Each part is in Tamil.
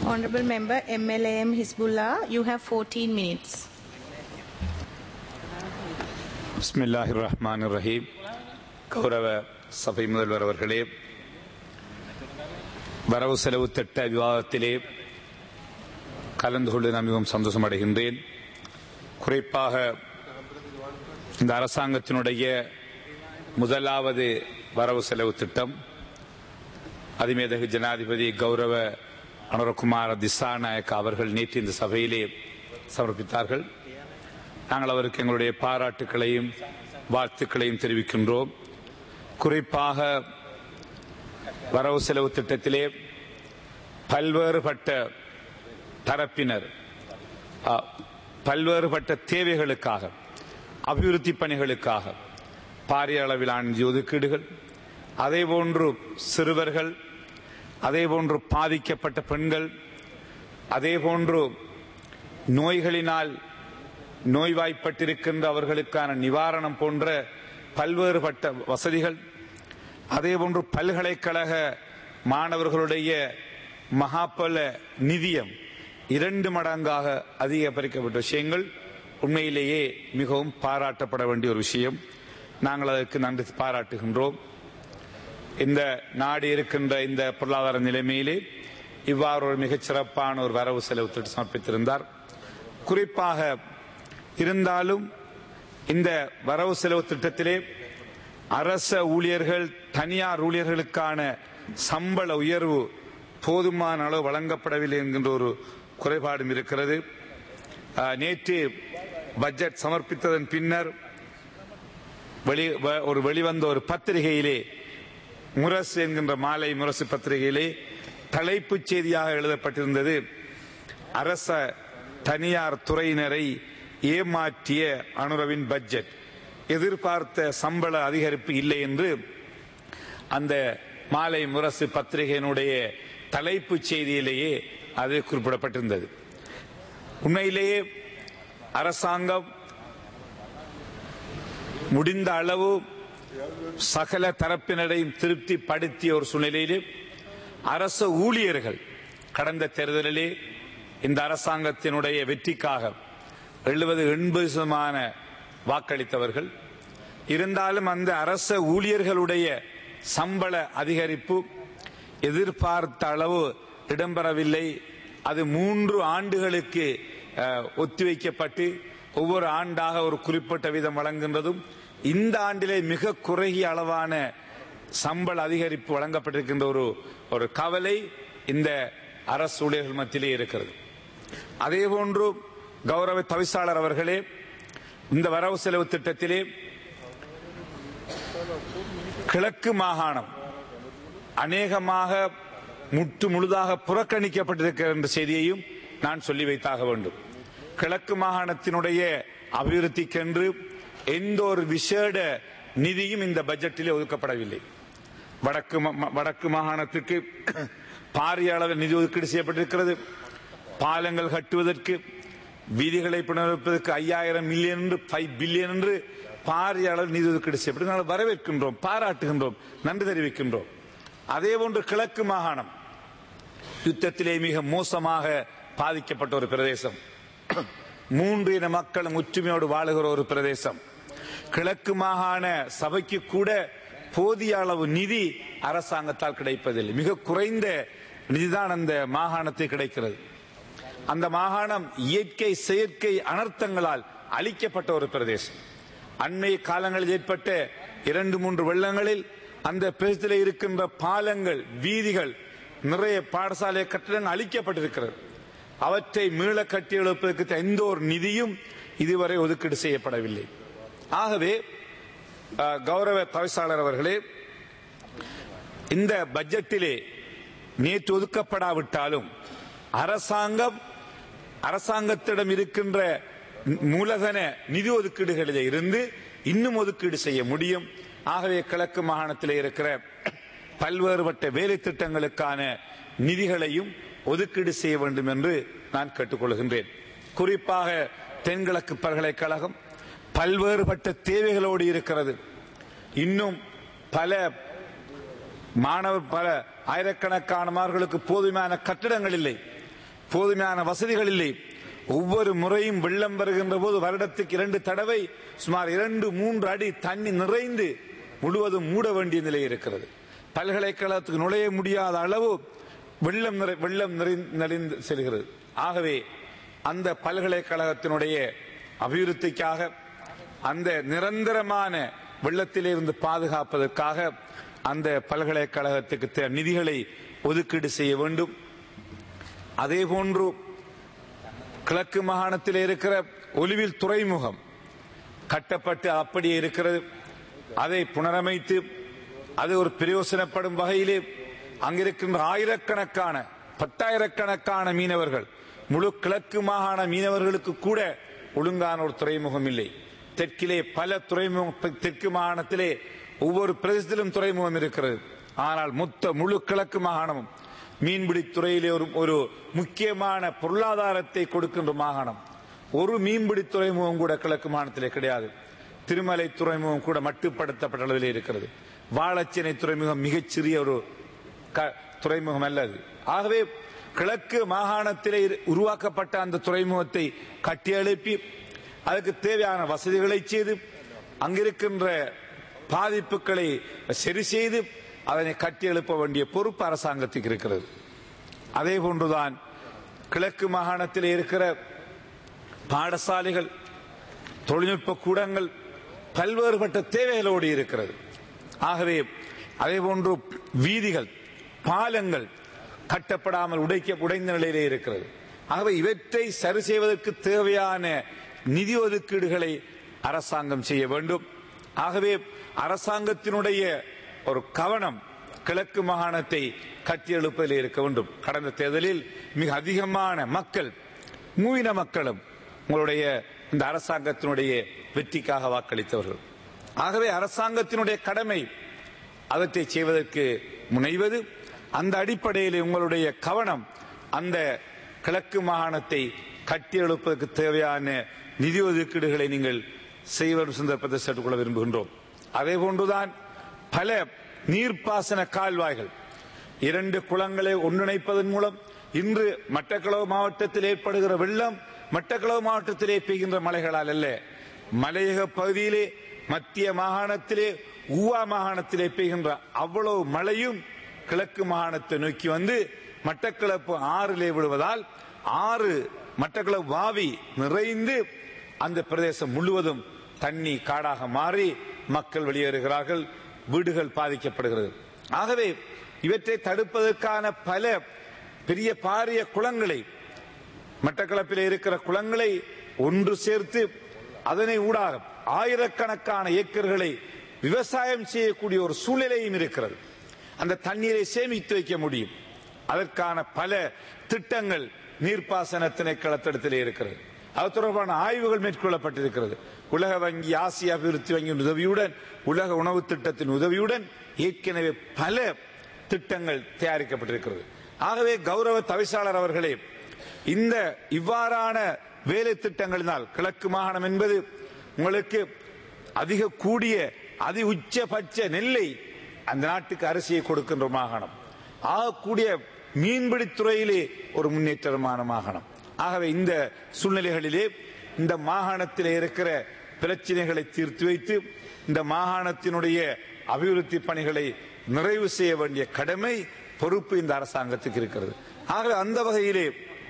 Honorable Member MLAM Hizbullah, you have 14 minutes. பிஸ்மில்லாஹி ரஹ்மான் ரஹீம் கௌரவ சபை முதல்வர் அவர்களே வரவு செலவு திட்ட விவாதத்திலே கலந்து கொண்டு நான் மிகவும் சந்தோஷம் அடைகின்றேன் குறிப்பாக இந்த அரசாங்கத்தினுடைய முதலாவது வரவு செலவு திட்டம் அதிமேதகு ஜனாதிபதி கௌரவ அனுரகுமார திசாநாயக் அவர்கள் நேற்று இந்த சபையிலே சமர்ப்பித்தார்கள் நாங்கள் அவருக்கு எங்களுடைய பாராட்டுக்களையும் வாழ்த்துக்களையும் தெரிவிக்கின்றோம் குறிப்பாக வரவு செலவு திட்டத்திலே பல்வேறுபட்ட தரப்பினர் அ, பல்வேறுபட்ட தேவைகளுக்காக அபிவிருத்தி பணிகளுக்காக பாரிய அளவிலான நிதி ஒதுக்கீடுகள் அதேபோன்று சிறுவர்கள் அதேபோன்று பாதிக்கப்பட்ட பெண்கள் அதேபோன்று நோய்களினால் நோய்வாய்ப்பட்டிருக்கின்ற அவர்களுக்கான நிவாரணம் போன்ற பல்வேறுபட்ட வசதிகள் அதேபோன்று பல்கலைக்கழக மாணவர்களுடைய மகாபல நிதியம் இரண்டு மடங்காக அதிகரிக்கப்பட்ட விஷயங்கள் உண்மையிலேயே மிகவும் பாராட்டப்பட வேண்டிய ஒரு விஷயம் நாங்கள் அதற்கு நன்றி பாராட்டுகின்றோம் இந்த நாடு இருக்கின்ற இந்த பொருளாதார நிலைமையிலே இவ்வாறு ஒரு மிகச் சிறப்பான ஒரு வரவு செலவு திட்டம் சமர்ப்பித்திருந்தார் குறிப்பாக இருந்தாலும் இந்த வரவு செலவு திட்டத்திலே அரச ஊழியர்கள் தனியார் ஊழியர்களுக்கான சம்பள உயர்வு போதுமான அளவு வழங்கப்படவில்லை என்கின்ற ஒரு குறைபாடும் இருக்கிறது அஹ், நேற்று பட்ஜெட் சமர்ப்பித்ததன் பின்னர் வெளி வ- ஒரு வெளிவந்த ஒரு பத்திரிகையிலே முரசு என்கின்ற மாலை முரசு பத்திரிகையிலே தலைப்புச் செய்தியாக எழுதப்பட்டிருந்தது அரச தனியார் துறையினரை ஏமாற்றிய அனுரவின் பட்ஜெட் எதிர்பார்த்த சம்பள அதிகரிப்பு இல்லை என்று அந்த மாலை முரசு பத்திரிகையினுடைய தலைப்புச் செய்தியிலேயே அது குறிப்பிடப்பட்டிருந்தது உண்மையிலேயே அரசாங்கம் முடிந்த அளவு சகல தரப்பினரையும் திருப்திப்படுத்திய ஒரு சூழ்நிலையிலே அரசு ஊழியர்கள் கடந்த தேர்தலிலே இந்த அரசாங்கத்தினுடைய வெற்றிக்காக எழுபது எண்பது சதமான வாக்களித்தவர்கள் இருந்தாலும் அந்த அரச ஊழியர்களுடைய சம்பள அதிகரிப்பு எதிர்பார்த்த அளவு இடம்பெறவில்லை அது மூன்று ஆண்டுகளுக்கு அஹ், ஒத்திவைக்கப்பட்டு ஒவ்வொரு ஆண்டாக ஒரு குறிப்பிட்ட வீதம் வழங்குகின்றதும் இந்த ஆண்டிலே மிக குறுகிய அளவான சம்பள அதிகரிப்பு வழங்கப்பட்டிருக்கின்ற ஒரு ஒரு கவலை இந்த அரசு ஊழியர்கள் மத்தியிலே இருக்கிறது அதேபோன்று கௌரவ தவிசாளர் அவர்களே இந்த வரவு செலவு திட்டத்திலே கிழக்கு மாகாணம் அநேகமாக முற்று முழுதாக புறக்கணிக்கப்பட்டிருக்கிற என்ற செய்தியையும் நான் சொல்லி வைத்தாக வேண்டும் கிழக்கு மாகாணத்தினுடைய அபிவிருத்திக்கென்று எந்த ஒரு விசேட நிதியும் இந்த பட்ஜெட்டிலே ஒதுக்கப்படவில்லை வடக்கு மா- மா- வடக்கு மாகாணத்துக்கு பாரிய அளவில் நிதி ஒதுக்கீடு செய்யப்பட்டிருக்கிறது பாலங்கள் கட்டுவதற்கு வீதிகளை புனரமைப்பதற்கு ஐயாயிரம் மில்லியன் என்று ஃபைவ் பில்லியன் என்று பாரிய அளவில் நிதி ஒதுக்கீடு செய்யப்பட்டு நாங்கள் வரவேற்கின்றோம் பாராட்டுகின்றோம் நன்றி தெரிவிக்கின்றோம் அதே போன்று கிழக்கு மாகாணம் யுத்தத்திலே மிக மோசமாக பாதிக்கப்பட்ட ஒரு பிரதேசம் மூன்று இன மக்களும் ஒற்றுமையோடு வாழுகிற ஒரு பிரதேசம் கிழக்கு மாகாண சபைக்கு கூட போதிய அளவு நிதி அரசாங்கத்தால் கிடைப்பதில்லை மிக குறைந்த நிதிதான் அந்த மாகாணத்தில் கிடைக்கிறது அந்த மாகாணம் இயற்கை செயற்கை அனர்த்தங்களால் அழிக்கப்பட்ட ஒரு பிரதேசம் அண்மை காலங்களில் ஏற்பட்ட இரண்டு மூன்று வெள்ளங்களில் அந்த பிரதேசத்தில் இருக்கின்ற பாலங்கள் வீதிகள் நிறைய பாடசாலை கட்டிடங்கள் அழிக்கப்பட்டிருக்கிறது அவற்றை மீள கட்டி எழுப்பதற்கு எந்த ஒரு நிதியும் இதுவரை ஒதுக்கீடு செய்யப்படவில்லை ஆகவே அஹ், கௌரவ தவிசாளர் அவர்களே இந்த பட்ஜெட்டிலே நேற்று ஒதுக்கப்படாவிட்டாலும் அரசாங்கம் அரசாங்கத்திடம் இருக்கின்ற மூலதன நிதி ஒதுக்கீடுகளில் இருந்து இன்னும் ஒதுக்கீடு செய்ய முடியும் ஆகவே கிழக்கு மாகாணத்தில் இருக்கிற பல்வேறுபட்ட வேலை திட்டங்களுக்கான நிதிகளையும் ஒதுக்கீடு செய்ய வேண்டும் என்று நான் கேட்டுக்கொள்கின்றேன் குறிப்பாக தென்கிழக்கு பல்கலைக்கழகம் பல்வேறுபட்ட தேவைகளோடு இருக்கிறது இன்னும் பல மாணவர் பல ஆயிரக்கணக்கான மாணவர்களுக்கு போதுமான கட்டிடங்கள் இல்லை போதுமையான வசதிகள் இல்லை ஒவ்வொரு முறையும் வெள்ளம் வருகின்ற போது வருடத்துக்கு இரண்டு தடவை சுமார் இரண்டு மூன்று அடி தண்ணி நிறைந்து முழுவதும் மூட வேண்டிய நிலை இருக்கிறது பல்கலைக்கழகத்துக்கு நுழைய முடியாத அளவு வெள்ளம் நிறை வெள்ளம் நிறைந்து நிறைந்து செல்கிறது ஆகவே அந்த பல்கலைக்கழகத்தினுடைய அபிவிருத்திக்காக அந்த நிரந்தரமான வெள்ளத்திலிருந்து பாதுகாப்பதற்காக அந்த பல்கலைக்கழகத்துக்கு தே- நிதிகளை ஒதுக்கீடு செய்ய வேண்டும் அதே போன்று கிழக்கு மாகாணத்தில் இருக்கிற ஒலிவில் துறைமுகம் கட்டப்பட்டு அப்படியே இருக்கிறது அதை புனரமைத்து அது ஒரு பிரயோசனப்படும் வகையிலே அங்கிருக்கின்ற ஆயிரக்கணக்கான பத்தாயிரக்கணக்கான மீனவர்கள் முழு கிழக்கு மாகாண மீனவர்களுக்கு கூட ஒழுங்கான ஒரு துறைமுகம் இல்லை தெற்கிலே பல துறைமுகம் தெற்கு மாகாணத்திலே ஒவ்வொரு பிரதேசத்திலும் துறைமுகம் இருக்கிறது ஆனால் மொத்த முழு கிழக்கு மாகாணமும் மீன்பிடி துறையிலே ஒரு ஒரு முக்கியமான பொருளாதாரத்தை கொடுக்கின்ற மாகாணம் ஒரு மீன்பிடி துறைமுகம் கூட கிழக்கு மாகாணத்திலே கிடையாது திருமலை துறைமுகம் கூட மட்டுப்படுத்தப்பட்ட அளவிலே இருக்கிறது வாழச்சேனை துறைமுகம் மிகச்சிறிய ஒரு க- துறைமுகம் அல்ல அது ஆகவே கிழக்கு மாகாணத்திலே இரு- உருவாக்கப்பட்ட அந்த துறைமுகத்தை கட்டியெழுப்பி அதுக்கு தேவையான வசதிகளை செய்து அங்கிருக்கின்ற பாதிப்புகளை சரி செய்து அதனை கட்டியெழுப்ப வேண்டிய பொறுப்பு அரசாங்கத்துக்கு இருக்கிறது அதே போன்றுதான் கிழக்கு மாகாணத்தில் இருக்கிற பாடசாலைகள் தொழில்நுட்ப கூடங்கள் பல்வேறுபட்ட தேவைகளோடு இருக்கிறது ஆகவே அதே போன்று வீதிகள் பாலங்கள் கட்டப்படாமல் உடைக்க உடைந்த நிலையிலே இருக்கிறது ஆகவே இவற்றை சரி செய்வதற்கு தேவையான நிதி ஒதுக்கீடுகளை அரசாங்கம் செய்ய வேண்டும் ஆகவே அரசாங்கத்தினுடைய ஒரு கவனம் கிழக்கு மாகாணத்தை கட்டியெழுப்பதில் இருக்க வேண்டும் கடந்த தேர்தலில் மிக அதிகமான மக்கள் மூவின மக்களும் உங்களுடைய இந்த அரசாங்கத்தினுடைய வெற்றிக்காக வாக்களித்தவர்கள் ஆகவே அரசாங்கத்தினுடைய கடமை அவற்றை செய்வதற்கு முனைவது அந்த அடிப்படையில் உங்களுடைய கவனம் அந்த கிழக்கு மாகாணத்தை கட்டியெழுப்பதற்கு தேவையான நிதி ஒதுக்கீடுகளை நீங்கள் செய்வர் சந்தர்ப்பத்தை சேர்த்துக்கொள்ள விரும்புகின்றோம் அதே போன்றுதான் பல நீர்ப்பாசன கால்வாய்கள் இரண்டு குளங்களை ஒன்றிணைப்பதன் மூலம் இன்று மட்டக்களவு மாவட்டத்தில் ஏற்படுகிற வெள்ளம் மட்டக்களவு மாவட்டத்திலே பெய்கின்ற மலைகளால் அல்ல மலையக பகுதியிலே மத்திய மாகாணத்திலே ஊவா மாகாணத்திலே பெய்கின்ற அவ்வளவு மழையும் கிழக்கு மாகாணத்தை நோக்கி வந்து மட்டக்களப்பு ஆறிலே விழுவதால் ஆறு மட்டக்களப்பு வாவி நிறைந்து அந்த பிரதேசம் முழுவதும் தண்ணி காடாக மாறி மக்கள் வெளியேறுகிறார்கள் வீடுகள் பாதிக்கப்படுகிறது ஆகவே இவற்றை தடுப்பதற்கான பல பெரிய பாரிய குளங்களை மட்டக்களப்பில் இருக்கிற குளங்களை ஒன்று சேர்த்து அதனை ஊடாக ஆயிரக்கணக்கான ஏக்கர்களை விவசாயம் செய்யக்கூடிய ஒரு சூழ்நிலையும் இருக்கிறது அந்த தண்ணீரை சேமித்து வைக்க முடியும் அதற்கான பல திட்டங்கள் நீர்ப்பாசன திணைக்களத்திடத்திலே இருக்கிறது அது தொடர்பான ஆய்வுகள் மேற்கொள்ளப்பட்டிருக்கிறது உலக வங்கி ஆசிய அபிவிருத்தி வங்கியின் உதவியுடன் உலக உணவு திட்டத்தின் உதவியுடன் ஏற்கனவே பல திட்டங்கள் தயாரிக்கப்பட்டிருக்கிறது ஆகவே கௌரவ தவிசாளர் அவர்களே இந்த இவ்வாறான வேலை திட்டங்களினால் கிழக்கு மாகாணம் என்பது உங்களுக்கு அதிக கூடிய அதி உச்சபட்ச நெல்லை அந்த நாட்டுக்கு அரிசியை கொடுக்கின்ற மாகாணம் ஆகக்கூடிய மீன்பிடி துறையிலே ஒரு முன்னேற்றமான மாகாணம் ஆகவே இந்த சூழ்நிலைகளிலே இந்த மாகாணத்திலே இருக்கிற பிரச்சனைகளை தீர்த்து வைத்து இந்த மாகாணத்தினுடைய அபிவிருத்தி பணிகளை நிறைவு செய்ய வேண்டிய கடமை பொறுப்பு இந்த அரசாங்கத்துக்கு இருக்கிறது ஆகவே அந்த வகையிலே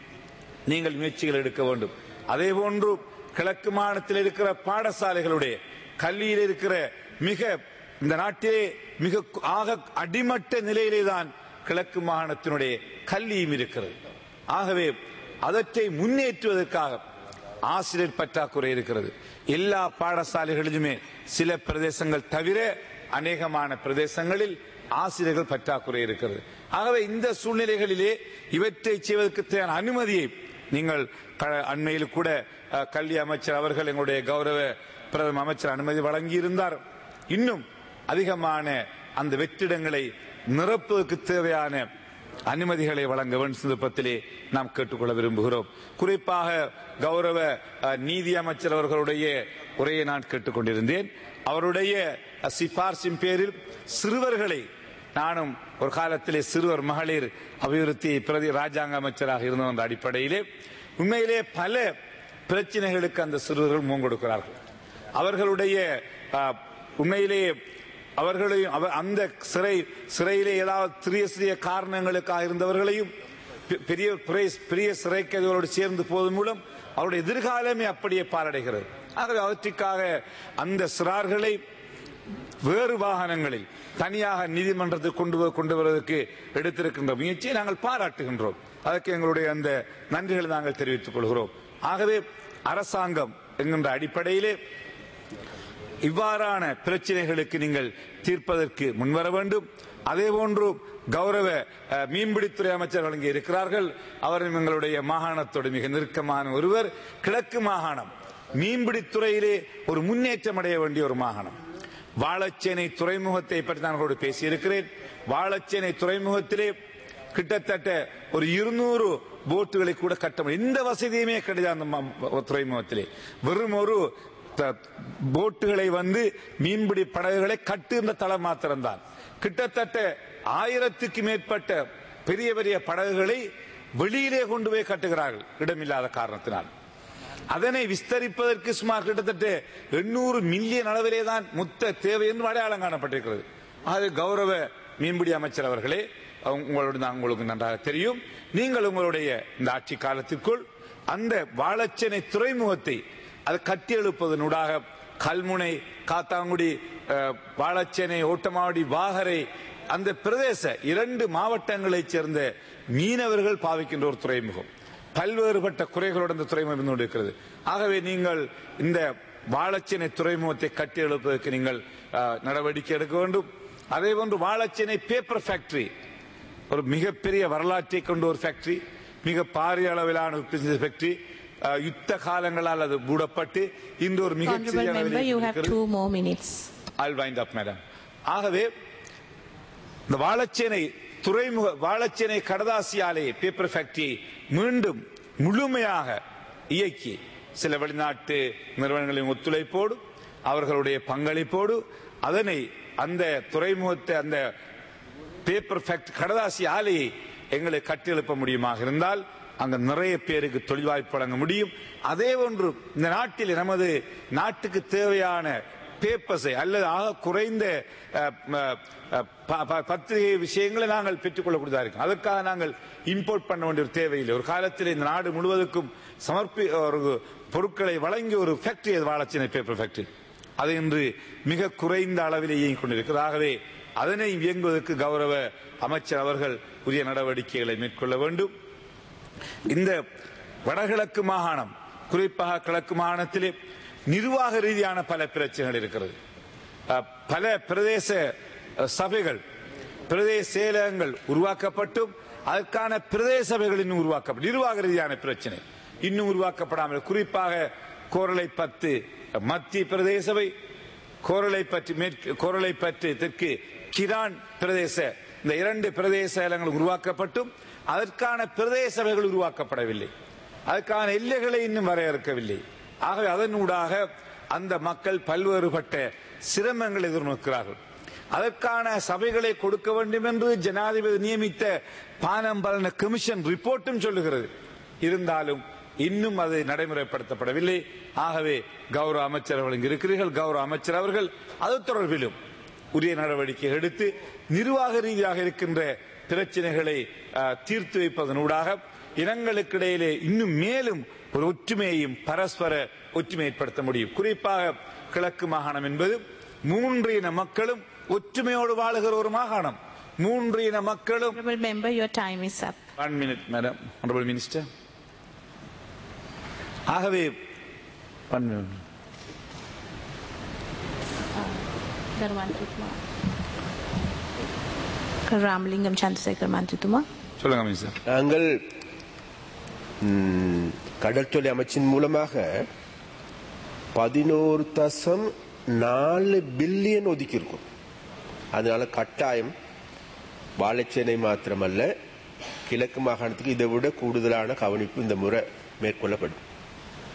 நீங்கள் முயற்சிகள் எடுக்க வேண்டும் அதே போன்று கிழக்கு மாநிலத்தில் இருக்கிற பாடசாலைகளுடைய கல்வியில் இருக்கிற மிக இந்த நாட்டிலே மிக ஆக அடிமட்ட நிலையிலே தான் கிழக்கு மாகாணத்தினுடைய கல்வியும் இருக்கிறது ஆகவே அவற்றை முன்னேற்றுவதற்காக ஆசிரியர் பற்றாக்குறை இருக்கிறது எல்லா பாடசாலைகளிலுமே சில பிரதேசங்கள் தவிர அநேகமான பிரதேசங்களில் ஆசிரியர்கள் பற்றாக்குறை இருக்கிறது ஆகவே இந்த சூழ்நிலைகளிலே இவற்றை செய்வதற்கு தேவையான அனுமதியை நீங்கள் க- அண்மையில் கூட அஹ், கல்வி அமைச்சர் அவர்கள் எங்களுடைய கௌரவ பிரதம அமைச்சர் அனுமதி வழங்கியிருந்தார் இன்னும் அதிகமான அந்த வெற்றிடங்களை நிரப்புவதற்கு தேவையான அனுமதிகளை வழங்க வேண்டும் சந்தர்ப்பத்திலே நாம் கேட்டுக்கொள்ள விரும்புகிறோம் குறிப்பாக கௌரவ அஹ், நீதி அமைச்சர் அவர்களுடைய உரையை நான் கேட்டுக்கொண்டிருந்தேன் அவருடைய அஹ், சிபார்சின் பேரில் சிறுவர்களை நானும் ஒரு காலத்திலே சிறுவர் மகளிர் அபிவிருத்தி பிரதி ராஜாங்க அமைச்சராக இருந்த என்ற அடிப்படையிலே உண்மையிலே பல பிரச்சனைகளுக்கு அந்த சிறுவர்கள் முகங்கொடுக்கிறார்கள் அவர்களுடைய ஆ, உண்மையிலே அவர்களையும் அவ- அந்த சிறை சிறையிலே ஏதாவது சிறிய சிறிய காரணங்களுக்காக இருந்தவர்களையும் பெ- பெரிய பிறை- பெரிய சிறை கைதிகளோடு சேர்ந்து போவதன் மூலம் அவருடைய எதிர்காலமே அப்படியே பாலடைகிறது ஆகவே அவற்றுக்காக அந்த சிறார்களை வேறு வாகனங்களில் தனியாக நீதிமன்றத்துக்கு கொண்டு வ- கொண்டு வருவதற்கு எடுத்திருக்கின்ற முயற்சியை நாங்கள் பாராட்டுகின்றோம் அதற்கு எங்களுடைய அந்த நன்றிகளை நாங்கள் தெரிவித்துக் கொள்கிறோம் ஆகவே அரசாங்கம் என்கின்ற அடிப்படையிலே இவ்வாறான பிரச்சனைகளுக்கு நீங்கள் தீர்ப்பதற்கு முன்வர வேண்டும் அதே போன்று கௌரவ அஹ், மீன்பிடித்துறை அமைச்சர் வழங்கி இருக்கிறார்கள் அவரும் எங்களுடைய மாகாணத்தோடு மிக நெருக்கமான ஒருவர் கிழக்கு மாகாணம் மீன்பிடித்துறையிலே ஒரு முன்னேற்றம் அடைய வேண்டிய ஒரு மாகாணம் வாழச்சேனை துறைமுகத்தை பற்றி நான் உங்களோடு பேசியிருக்கிறேன் வாழச்சேனை துறைமுகத்திலே கிட்டத்தட்ட ஒரு இருநூறு போட்டுகளை கூட கட்ட முடியும் எந்த வசதியுமே கிடையாது அந்த ம- துறைமுகத்திலே வெறும் ஒரு த- போட்டுகளை வந்து மீன்பிடி படகுகளை கட்டுகின்ற தளம் மாத்திரம்தான் கிட்டத்தட்ட ஆயிரத்துக்கு மேற்பட்ட பெரிய பெரிய படகுகளை வெளியிலே கொண்டு போய் கட்டுகிறார்கள் இடமில்லாத காரணத்தினால் அதனை விஸ்தரிப்பதற்கு சுமார் கிட்டத்தட்ட எண்ணூறு மில்லியன் அளவிலே தான் மொத்த தேவை என்று அடையாளம் காணப்பட்டிருக்கிறது அது கௌரவ மீன்பிடி அமைச்சர் அவர்களே உங்களோட நான் உங்களுக்கு நன்றாக தெரியும் நீங்கள் உங்களுடைய இந்த ஆட்சி காலத்திற்குள் அந்த வாழச்சேனை துறைமுகத்தை அது கட்டி எழுப்பதனூடாக கல்முனை காத்தாங்குடி அஹ், வாழச்சேனை ஓட்டமாவடி வாகரை அந்த பிரதேச இரண்டு மாவட்டங்களைச் சேர்ந்த மீனவர்கள் பாவிக்கின்ற ஒரு துறைமுகம் பல்வேறுபட்ட குறைகளோடு இந்த துறைமுகம் இருந்து கொண்டிருக்கிறது ஆகவே நீங்கள் இந்த வாழச்சேனை துறைமுகத்தை கட்டி எழுப்பதற்கு நீங்கள் அஹ், நடவடிக்கை எடுக்க வேண்டும் அதே போன்று வாழச்சேனை பேப்பர் ஃபேக்டரி ஒரு மிகப்பெரிய வரலாற்றை கொண்ட ஒரு ஃபேக்டரி மிக பாரிய அளவிலான ஒரு ஃபேக்டரி அஹ், யுத்த காலங்களால் அது மூடப்பட்டு இன்று ஒரு மிகச் Honorable சிறிய member, அளவிலே you have இருக்கிறது. two more minutes. I'll wind up, madam. ஆகவே இந்த வாழச்சேனை துறைமுக வாழச்சேனை கடதாசி ஆலை பேப்பர் ஃபேக்டரியை மீண்டும் முழுமையாக இயக்கி சில வெளிநாட்டு நிறுவனங்களின் ஒத்துழைப்போடு அவர்களுடைய பங்களிப்போடு அதனை அந்த துறைமுகத்தை அந்த பேப்பர் ஃபேக்டரி கடதாசி ஆலையை எங்களை கட்டியெழுப்ப முடியுமாக இருந்தால் அங்க நிறைய பேருக்கு தொழில் வாய்ப்பு வழங்க முடியும் அதே ஒன்று இந்த நாட்டில் நமது நாட்டுக்கு தேவையான பேப்பர்ஸை அல்லது ஆக குறைந்த அஹ், அஹ், அஹ், ப- ப- பத்திரிகை விஷயங்களை நாங்கள் பெற்றுக்கொள்ளக்கூடியதா இருக்கும் அதற்காக நாங்கள் இம்போர்ட் பண்ண வேண்டிய ஒரு தேவையில்லை ஒரு காலத்தில் இந்த நாடு முழுவதற்கும் சமர்ப்பி ஒரு பொருட்களை வழங்கிய ஒரு ஃபேக்டரி அது வாழச்சினை பேப்பர் ஃபேக்டரி அது இன்று மிக குறைந்த அளவில் இயங்கிக் கொண்டிருக்கிறது ஆகவே அதனை இயங்குவதற்கு கௌரவ அமைச்சர் அவர்கள் உரிய நடவடிக்கைகளை மேற்கொள்ள வேண்டும் இந்த வடகிழக்கு மாகாணம் குறிப்பாக கிழக்கு மாகாணத்திலே நிர்வாக ரீதியான பல பிரச்சனைகள் இருக்கிறது அஹ், பல பிரதேச அஹ், சபைகள் பிரதேச செயலகங்கள் உருவாக்கப்பட்டும் அதற்கான பிரதேச சபைகள் இன்னும் உருவாக்கப்படும் நிர்வாக ரீதியான பிரச்சனை இன்னும் உருவாக்கப்படாமல் குறிப்பாக கோரளை பத்து மத்திய பிரதேச சபை கோரளை பற்றி மேற்கு கோரளை பற்றி தெற்கு கிரான் பிரதேச இந்த இரண்டு பிரதேச செயலகங்கள் உருவாக்கப்பட்டும் அதற்கான பிரதேச சபைகள் உருவாக்கப்படவில்லை அதற்கான எல்லைகளை இன்னும் வரையறுக்கவில்லை ஆகவே அதனூடாக அந்த மக்கள் பல்வேறுபட்ட சிரமங்களை எதிர்நோக்கிறார்கள் அதற்கான சபைகளை கொடுக்க வேண்டும் என்று ஜனாதிபதி நியமித்த பானம்பலன கமிஷன் ரிப்போர்ட்டும் சொல்லுகிறது இருந்தாலும் இன்னும் அது நடைமுறைப்படுத்தப்படவில்லை ஆகவே கௌரவ அமைச்சர் அவர்கள் இங்கு இருக்கிறீர்கள் கௌரவ அமைச்சர் அவர்கள் அது தொடர்பிலும் உரிய நடவடிக்கை எடுத்து நிர்வாக ரீதியாக இருக்கின்ற பிரச்சனைகளை அஹ், தீர்த்து வைப்பதனூடாக இனங்களுக்கிடையிலே இன்னும் மேலும் ஒரு ஒற்றுமையையும் பரஸ்பர ஒற்றுமை ஏற்படுத்த முடியும் குறிப்பாக கிழக்கு மாகாணம் என்பது மூன்று இன மக்களும் ஒற்றுமையோடு வாழுகிற ஒரு மாகாணம் மூன்று இன மக்களும் Honorable member, your time is up. One minute madam honorable minister ஆகவே one minute. Ramlingam Chandrasekhar Mantrituma. சொல்லுங்க மினிஸ்டர் நாங்கள் ம், கடற்தொழில் அமைச்சின் மூலமாக பதினோரு தசம் நாலு பில்லியன் ஒதுக்கியிருக்கோம் அதனால கட்டாயம் வாழைச்சேனை மாத்திரமல்ல கிழக்கு மாகாணத்துக்கு இதை விட கூடுதலான கவனிப்பு இந்த முறை மேற்கொள்ளப்படும்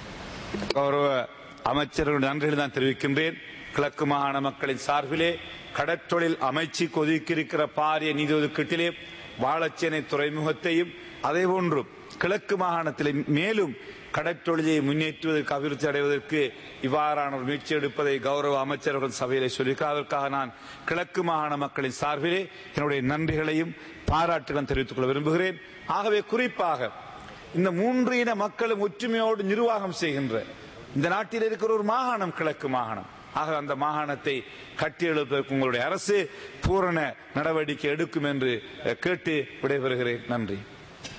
கௌரவ அமைச்சர்களுடைய நன்றிகளை தான் தெரிவிக்கின்றேன் கிழக்கு மாகாண மக்களின் சார்பிலே கடற்றொழில் அமைச்சுக்கு ஒதுக்கியிருக்கிற பாரிய நிதி ஒதுக்கீட்டிலே வாழச்சேனை துறைமுகத்தையும் அதே போன்று கிழக்கு மாகாணத்திலே மேலும் கடற்றொழிலை முன்னேற்றுவதற்கு அபிவிருத்தி அடைவதற்கு இவ்வாறான ஒரு முயற்சி எடுப்பதை கௌரவ அமைச்சர்கள் சபையிலே சொல்லியிருக்கிறார் அதற்காக நான் கிழக்கு மாகாண மக்களின் சார்பிலே என்னுடைய நன்றிகளையும் பாராட்டுகளும் தெரிவித்துக் கொள்ள விரும்புகிறேன் ஆகவே குறிப்பாக இந்த மூன்று இன மக்களும் ஒற்றுமையோடு நிர்வாகம் செய்கின்ற இந்த நாட்டில் இருக்கிற ஒரு மாகாணம் கிழக்கு மாகாணம் ஆக அந்த மாகாணத்தை கட்டியெழுப்பதற்கு உங்களுடைய அரசு பூரண நடவடிக்கை எடுக்கும் என்று அஹ், கேட்டு விடைபெறுகிறேன் நன்றி